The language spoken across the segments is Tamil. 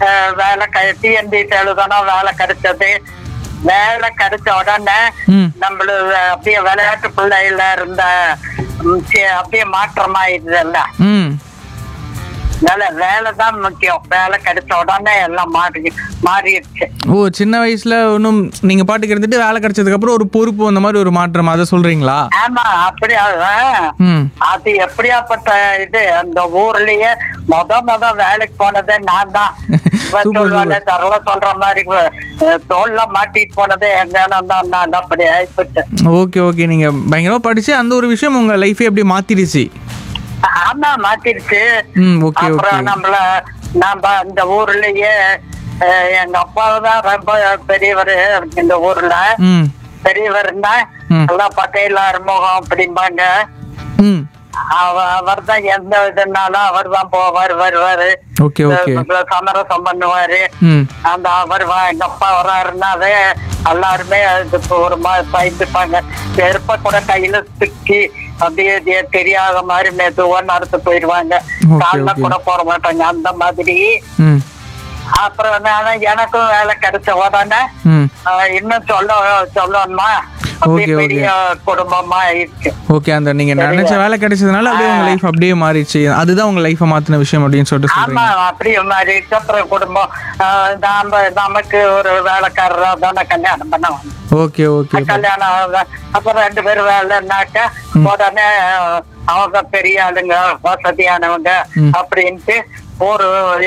அஹ், வேலை டிஎன்பிசி எழுதணும் வேலை கிடைச்சது வேலை கிடைச்ச உடனே ம் நம்மள அப்படியே விளையாட்டு பிள்ளையில இருந்த ம், சி- அப்படியே மாற்றமாயிருதுல்ல ம் வேலை வேலை தான் முக்கியம் வேலை கிடைச்ச உடனே எல்லாம் மாறி மாறிடுச்சு ஓ சின்ன வயசுல ஒன்றும் நீங்க பாட்டுக்கு இருந்துட்டு வேலை கிடைச்சதுக்கு அப்புறம் ஒரு பொறுப்பு அந்த மாதிரி ஒரு மாற்றம் அதை சொல்றீங்களா ஆமா அப்படி அது- ம் அது எப்படியாப்பட்ட இது அந்த ஊர்லயே முத முத வேலைக்கு போனதே நான் தான் இவன் Super, சொல்லுவானே, தரல சொல்ற மாதிரி அஹ், தோல்ல மாட்டிட்டு போனதே எங்க தான் நான் அப்படி ஆயிப்பட்டு ஓகே ஓகே நீங்க பயங்கரமா படிச்சு அந்த ஒரு விஷயம் உங்க லைஃபே அப்படியே மாத்திடுச்சு ஆமா மாத்திருச்சு ம் ஓகே ஓகே அப்புறம் நம்மள நாம அந்த ஊர்லயே அஹ், எங்க அப்பா தான் ரொம்ப பெரியவர் இந்த ஊர்ல ம் பெரியவர்னா ம். எல்லாம் பட்டையில அறுமுகம் அப்படிம்பாங்க ம் அவர் தான் எந்த இதுனாலும் அவர் தான் போவார் வருவாரு ஓகே ஓகே அஹ் சமரசம் பண்ணுவாரு ம் அந்த அவர் வா- எங்க அப்பா வர்றாருன்னாவே எல்லாருமே அதுக்கு ஒரு மாதிரி பயந்துப்பாங்க செருப்ப கூட கையில துக்கி அப்படியே தெ- தெரியாத மாதிரி மெதுவா நடந்து போயிடுவாங்க Okay, கால்ல okay. கூட போட மாட்டாங்க அந்த மாதிரி ம் அப்புறம் நான் எனக்கும் வேலை கிடைச்ச உடனே ம் அஹ், இன்னும் சொல்ல சொல்லணுமா அப்படியே Okay, okay. பெரிய குடும்பமா இருக்கு ஓகே அந்த நீங்க நினைச்ச வேலை கிடைச்சதுனால அப்படியே உங்க லைஃப் அப்படியே மாறிடுச்சு அதுதான் உங்க லைஃபை மாத்தின விஷயம் அப்படின்னு சொல்லிட்டு ஆமா சொல்றீங்க அப்படியே மாதிரி அப்புறம் குடும்பம் ஆஹ் நாம நமக்கு ஒரு வேலைக்காரரா தானே கல்யாணம் பண்ணுவாங்க ஓகே ஓகே கல்யாணம் ஆகுது. அப்புறம் ரெண்டு பேரும் வேலைன்னாக்க உடனே அவங்க பெரிய ஆளுங்க வசதியானவங்க ம். அப்படின்ட்டு ஊர்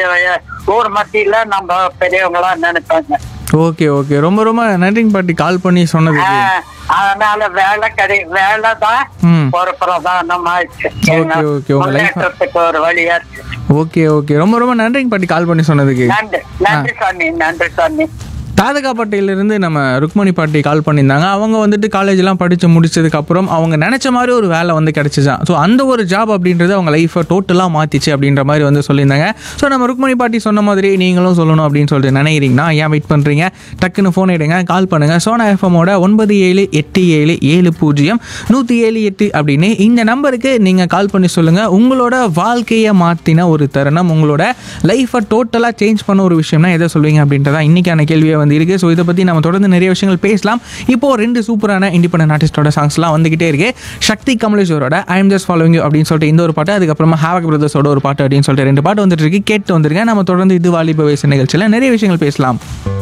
ஊர் மத்தியில நம்ம பெரியவங்களா நினைப்பாங்க ஓகே ஓகே ரொம்ப ரொம்ப நன்றிங்க பாட்டி கால் பண்ணி சொன்னதுக்கு ஆஹ் அதனால வேலை கிடை வேலை தான் ம் ஒரு பிரதானம் ஆயிடுச்சு Okay, okay. உங்க life- முன்னேற்றத்துக்கு ஒரு வழியா இருக்கு ஓகே ஓகே ரொம்ப ரொம்ப நன்றிங்க பாட்டி கால் பண்ணி சொன்னதுக்கு நன்றி நன்றி சாமி நன்றி சாமி தாதகாப்பட்டையிலிருந்து நம்ம ருக்மணி பாட்டி கால் பண்ணியிருந்தாங்க அவங்க வந்துட்டு காலேஜ்லாம் படித்து முடிச்சதுக்கு அப்புறம் அவங்க நினச்ச மாதிரி ஒரு வேலை வந்து கிடச்சிச்சான் ஸோ அந்த ஒரு ஜாப் அப்படின்றது அவங்க லைஃப்பை டோட்டலாக மாற்றிச்சு அப்படின்ற மாதிரி வந்து சொல்லியிருந்தாங்க ஸோ நம்ம ருக்மணி பாட்டி சொன்ன மாதிரி நீங்களும் சொல்லணும் அப்படின்னு சொல்லிட்டு நினைக்கிறீங்கன்னா ஏன் வெயிட் பண்ணுறீங்க டக்குன்னு ஃபோன் எடுங்க கால் பண்ணுங்கள் சோனா எஃப்எம்மோட ஒன்பது ஏழு எட்டு ஏழு ஏழு பூஜ்ஜியம் நூற்றி ஏழு எட்டு அப்படின்னு இந்த நம்பருக்கு நீங்கள் கால் பண்ணி சொல்லுங்கள் உங்களோட வாழ்க்கையை மாற்றின ஒரு தருணம் உங்களோட லைஃப்பை டோட்டலாக சேஞ்ச் பண்ண ஒரு விஷயம்னா எதை சொல்லுவீங்க அப்படின்றதா இன்றைக்கான கேள்வியை வந்து இருக்குது ஸோ இதை பற்றி நம்ம தொடர்ந்து நிறைய விஷயங்கள் பேசலாம் இப்போது ரெண்டு சூப்பரான இண்டிபெண்டன்ட் ஆர்டிஸ்டோட சாங்ஸ்லாம் வந்துகிட்டே இருக்கு சக்தி கமலேஸ்வரோட ஐ எம் ஜஸ்ட் ஃபாலோவிங் அப்படின்னு சொல்லிட்டு இந்த ஒரு பாட்டு அதுக்கப்புறமா ஹேவக் பிரதர்ஸோட ஒரு பாட்டு அப்படின்னு சொல்லிட்டு ரெண்டு பாட்டு வந்துட்டு இருக்கு கேட்டு வந்துருங்க நம்ம தொடர்ந்து இது வாலிப வயசு நிகழ்ச்சியில் நிறைய விஷயங்கள் பேசலாம்